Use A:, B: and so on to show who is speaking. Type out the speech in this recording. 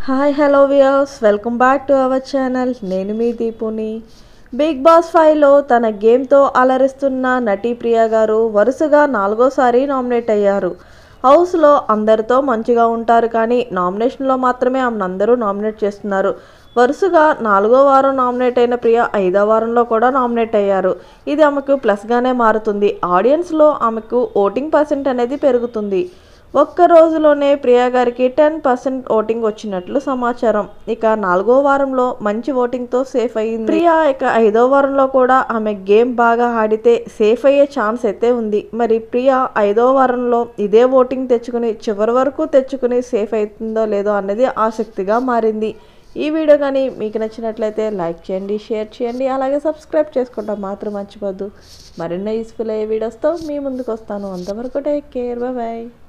A: hi hello viewers welcome back to our channel నేను మీ దీపుని big boss ఫైవ్లో తన గేమ్తో అలరిస్తున్న నటి ప్రియా గారు వరుసగా నాలుగోసారి నామినేట్ అయ్యారు హౌస్లో అందరితో మంచిగా ఉంటారు కానీ నామినేషన్లో మాత్రమే ఆమెను అందరూ నామినేట్ చేస్తున్నారు వరుసగా నాలుగో వారం నామినేట్ అయిన ప్రియ ఐదో వారంలో కూడా నామినేట్ అయ్యారు ఇది ఆమెకు ప్లస్గానే మారుతుంది ఆడియన్స్లో ఆమెకు ఓటింగ్ పర్సెంట్ అనేది పెరుగుతుంది ఒక్క రోజులోనే ప్రియా గారికి టెన్ పర్సెంట్ ఓటింగ్ వచ్చినట్లు సమాచారం ఇక నాలుగో వారంలో మంచి ఓటింగ్తో సేఫ్ అయ్యింది ప్రియా ఇక ఐదో వారంలో కూడా ఆమె గేమ్ బాగా ఆడితే సేఫ్ అయ్యే ఛాన్స్ అయితే ఉంది మరి ప్రియా ఐదో వారంలో ఇదే ఓటింగ్ తెచ్చుకుని చివరి వరకు తెచ్చుకుని సేఫ్ అవుతుందో లేదో అన్నది ఆసక్తిగా మారింది ఈ వీడియో కానీ మీకు నచ్చినట్లయితే లైక్ చేయండి షేర్ చేయండి అలాగే సబ్స్క్రైబ్ చేసుకోవడం మాత్రం మర్చిపోద్దు మరిన్నో యూస్ఫుల్ అయ్యే వీడియోస్తో మీ ముందుకు వస్తాను అంతవరకు టేక్ కేర్ బాయ్